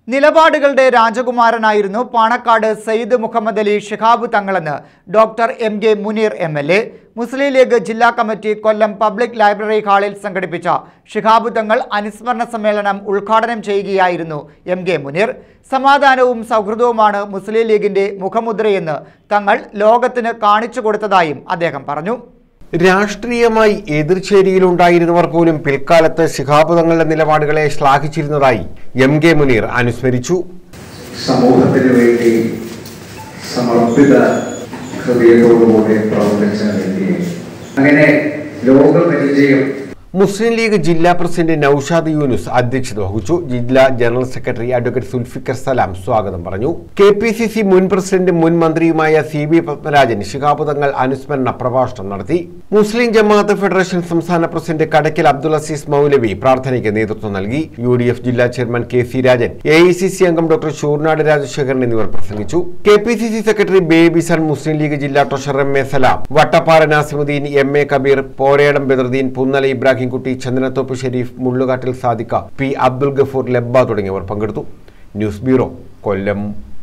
നിലപാടുകളുടെ രാജകുമാരനായിരുന്നു പാണക്കാട് സയ്യിദ് മുഹമ്മദ് അലി ഷിഹാബ് തങ്ങളെന്ന് doctor M K Muneer M L A Muslim League ജില്ലാ കമ്മിറ്റി കൊല്ലം പബ്ലിക് ലൈബ്രറി ഹാളിൽ സംഘടിപ്പിച്ച ഷിഹാബ് തങ്ങൾ അനുസ്മരണ സമ്മേളനം ഉദ്ഘാടനം ചെയ്യുകയായിരുന്നു എം കെ മുനീർ സമാധാനവും സൗഹൃദവുമാണ് മുസ്ലിം ലീഗിന്റെ മുഖമുദ്രയെന്ന് തങ്ങൾ ലോകത്തിന് കാണിച്ചു കൊടുത്തതായും അദ്ദേഹം പറഞ്ഞു രാഷ്ട്രീയമായി എതിർചേരിയിലുണ്ടായിരുന്നവർ പോലും പിൽക്കാലത്ത് ശിഹാബ് തങ്ങളുടെ നിലപാടുകളെ ശ്ലാഘിച്ചിരുന്നതായി എം കെ മുനീർ അനുസ്മരിച്ചു സമൂഹത്തിന് വേണ്ടി സമർപ്പിത ഹൃദയത്തോടുകൂടി പ്രവർത്തിച്ച വ്യക്തിയെ അങ്ങനെ ലോകപരിചയം മുസ്ലിം ലീഗ് ജില്ലാ പ്രസിഡന്റ് നൌഷാദ് യൂനുസ് അധ്യക്ഷത വഹിച്ചു ജില്ലാ general secretary advocate Zulfikar Salam സ്വാഗതം പറഞ്ഞു കെ പി സി സി മുൻ പ്രസിഡന്റ് മുൻ മന്ത്രിയുമായ സി ബി പത്മരാജൻ ശിഹാബ് തങ്ങൾ അനുസ്മരണ പ്രഭാഷണം നടത്തി മുസ്ലിം ജമാഅത്ത് ഫെഡറേഷൻ സംസ്ഥാന പ്രസിഡന്റ് കടക്കൽ അബ്ദുൾ അസീസ് മൗലവി പ്രാർത്ഥനയ്ക്ക് നേതൃത്വം നൽകി യു ഡി എഫ് ജില്ലാ chairman K C Rajan A I C C അംഗം ഡോക്ടർ ഷൂർനാട് രാജശേഖരൻ എന്നിവർ പ്രസംഗിച്ചു K P C C secretary Baby Son Muslim League ജില്ലാ treasurer M A Salam Vattappara Nasimuddin M A Kabeer Poredam Badaruddin Punnala Ibrahimkutty Chandanathoppu Sharif Mullukattil Sadikka P Abdul Gafoor Labba തുടങ്ങിയവർ പങ്കെടുത്തു ന്യൂസ് ബ്യൂറോ കൊല്ലം